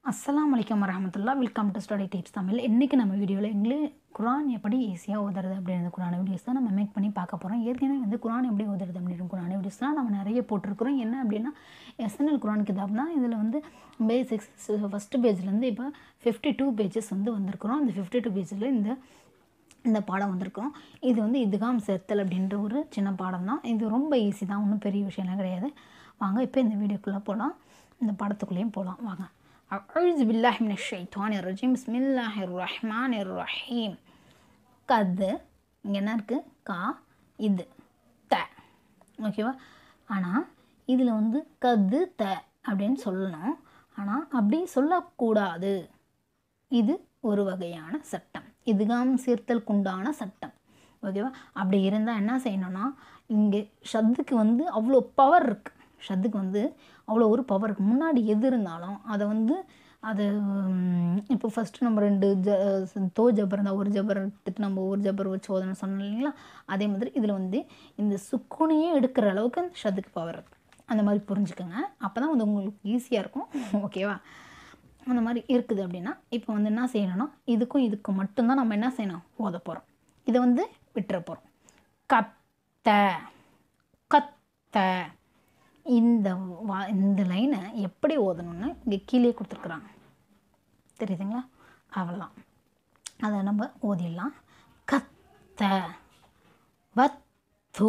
அஸ்ஸலாமு அலைக்கும் வரஹமத்துல்லா welcome to study tips Tamil இன்றைக்கி நம்ம வீடியோவில் இங்கிலீஷ் குரான் எப்படி ஈஸியாக ஓதுறது அப்படின்ற குரான் வீடியோஸ் தான் நம்ம மேக் பண்ணி பார்க்க போகிறோம் ஏற்கனவே வந்து குரான் எப்படி ஓதுறது அப்படின்ற குரான் வீடியோஸ்லாம் நம்ம நிறைய போட்டிருக்கிறோம் என்ன அப்படின்னா எஸ்என்எல் குரான் கிதாப் தான் இதில் வந்து பேசிக்ஸ் ஃபஸ்ட்டு பேஜ்லேருந்து இப்போ ஃபிஃப்டி டூ பேஜஸ் வந்து வந்திருக்கிறோம் அந்த ஃபிஃப்டி டூ பேஜில் இந்த இந்த பாடம் வந்திருக்கோம் இது வந்து இதுகாம் சேர்த்தல் அப்படின்ற ஒரு சின்ன பாடம் தான் இது ரொம்ப ஈஸி தான் ஒன்றும் பெரிய விஷயம்லாம் கிடையாது வாங்க இப்போ இந்த வீடியோக்குள்ளே போகலாம் இந்த படத்துக்குள்ளேயும் போகலாம் வாங்க أعوذ بالله من الشيطان الرجيم بسم الله الرحمن الرحيم கது இங்கே என்ன இருக்குது கா இது த ஓகேவா ஆனால் இதில் வந்து கது த அப்படின்னு சொல்லணும் ஆனால் அப்படி சொல்லக்கூடாது இது ஒரு வகையான சட்டம் இதுகாம் சீர்த்தலுக்குண்டான சட்டம் ஓகேவா அப்படி இருந்தால் என்ன செய்யணும்னா இங்கே ஷத்துக்கு வந்து அவ்வளோ பவர் இருக்குது ஷத்துக்கு வந்து அவ்வளோ ஒரு பவர் இருக்குது முன்னாடி எது இருந்தாலும் அதை வந்து அது ம், இப்போ ஃபஸ்ட்டு நம்ம ரெண்டு ஜ தோ ஜபர் இருந்தால் ஒரு ஜபர் எடுத்துட்டு நம்ம ஒரு ஜபர் வச்சு ஓதணும் சொன்னோம் இல்லைங்களா அதே மாதிரி இதில் வந்து இந்த சுக்குனையே எடுக்கிற அளவுக்கு அந்த ஷத்துக்கு பவர் இருக்குது அந்த மாதிரி புரிஞ்சுக்கோங்க அப்போ தான் வந்து உங்களுக்கு ஈஸியாக இருக்கும் ஓகேவா அந்த மாதிரி இருக்குது அப்படின்னா இப்போ வந்து என்ன செய்யணும்னா இதுக்கும் இதுக்கும் மட்டும்தான் நம்ம என்ன செய்யணும் ஓத போகிறோம் இதை வந்து விட்டுற போகிறோம் கத்த கத்த இந்த வா இந்த லைனை எப்படி ஓதணும்னு இங்கே கீழே கொடுத்துருக்குறாங்க தெரியுதுங்களா அவ்வளோதான் அதை நம்ம ஓதிடலாம் கத்த வத்து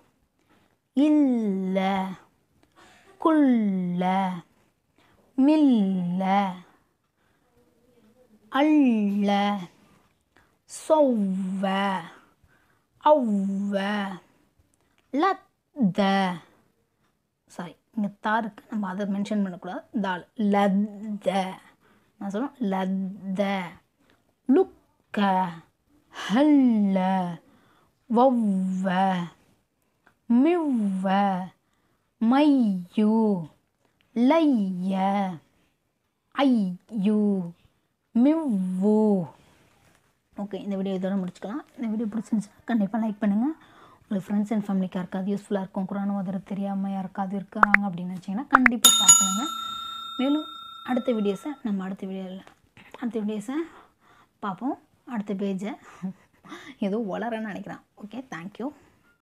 இல்ல குள்ள மில்ல அள்ள சொவ்வ ஒவ்வ லத்த சாரி இங்கே தா இருக்கு நம்ம அதை மென்ஷன் பண்ணக்கூடாது தால் லத்த நான் சொல்லுவேன் லத்த லுக்க ஹல்ல வவ்வ மிவ்வ மையு லைய ஐயு மிவ்வு ஓகே இந்த வீடியோ இதோட முடிச்சுக்கலாம் இந்த வீடியோ பிடிச்சிருந்துச்சுன்னா கண்டிப்பாக லைக் பண்ணுங்கள் உங்களுக்கு ஃப்ரெண்ட்ஸ் அண்ட் ஃபேமிலிக்கு யாருக்காவது யூஸ்ஃபுல்லாக இருக்கும் குரான் ஓதுறது தெரியாமல் யாருக்காவது இருக்காங்க அப்படின்னு நினச்சிங்கன்னா கண்டிப்பாக ஷேர் பண்ணுங்கள் மேலும் அடுத்த வீடியோஸை நம்ம அடுத்த வீடியோவில் அடுத்த வீடியோஸை பார்ப்போம் அடுத்த பேஜை ஏதோ வளரன்னு நினைக்கிறேன் ஓகே தேங்க்யூ